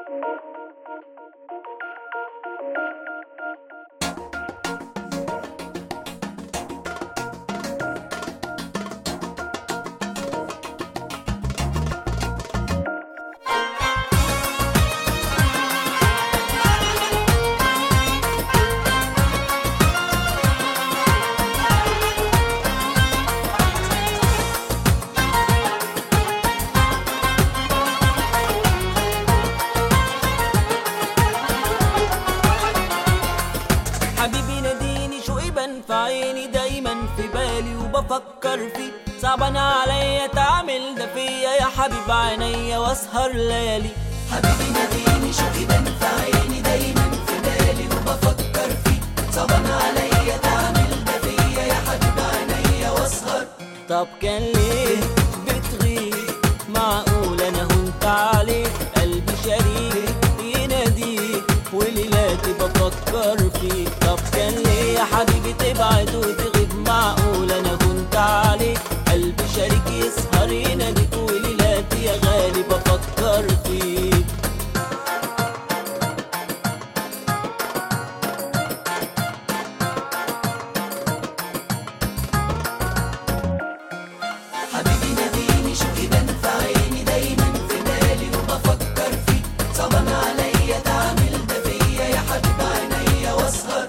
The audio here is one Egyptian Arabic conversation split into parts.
حبيبي ناديني شو ابن في عيني دايما في بالي وبفكر فيه صعبان عليا تعمل ده فيا يا حبيب عينيا واسهر ليالي حبيبي ناديني شو ابن في عيني دايما في بالي وبفكر فيه صعبان عليا تعمل ده فيا يا حبيب عينيا واسهر طب كان ليه بتغيب معقول انا هنت عليك قلبي شريك يناديك وليلاتي بفكر فيك طب كان ليه يا حبيبي تبعد وتغيب معقول انا كنت عليك قلبي شريك يسهر يناديك وليلاتي يا غالي بفكر فيك حبيبي ناديني شو ابن في عيني دايما في بالي وبفكر فيه صعبان عليا تعمل ده فيا يا حبيب عينيا واسهر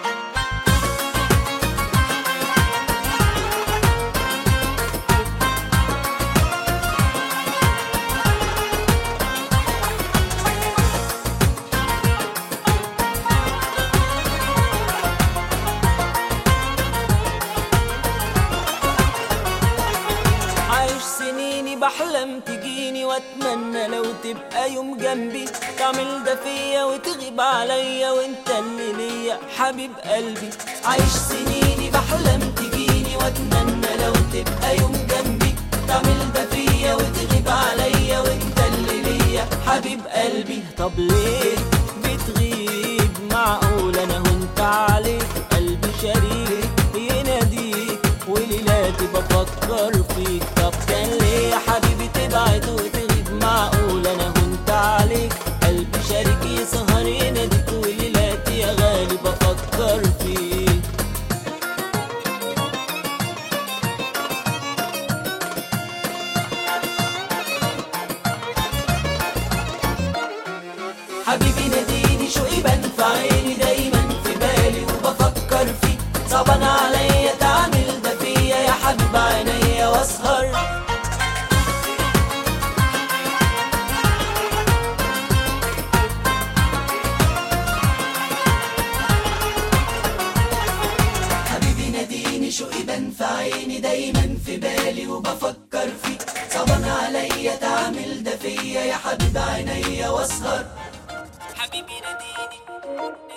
عايش سنيني بحلم تجيني واتمنى لو تبقى يوم جنبي تعمل ده فيا وتغيب عليا وانت اللي ليا حبيب قلبي عايش سنيني بحلم تجيني واتمنى لو تبقى يوم جنبي تعمل ده فيا وتغيب عليا وانت اللي ليا حبيب قلبي طب ليه بتغيب معقول انا هنت عليك قلبي شريك يناديك وليلاتي بفكر فيك طب كان ليه يا حبيبي تبعد وتغيب معقول انا هنت عليك قلبي شريك يسهر يناديك وليلاتي يا غالي بفكر فيك حبيبي ناديني شو ابن في عيني دايما في بالي وبفكر فيه صعبان عليا تعمل ده فيا يا حبيب عينيا واسهر حبيبي ناديني شو ابن في عيني دايما في بالي وبفكر فيه صعبان عليا تعمل ده فيا يا حبيب عينيا واسهر حبيبي ناديني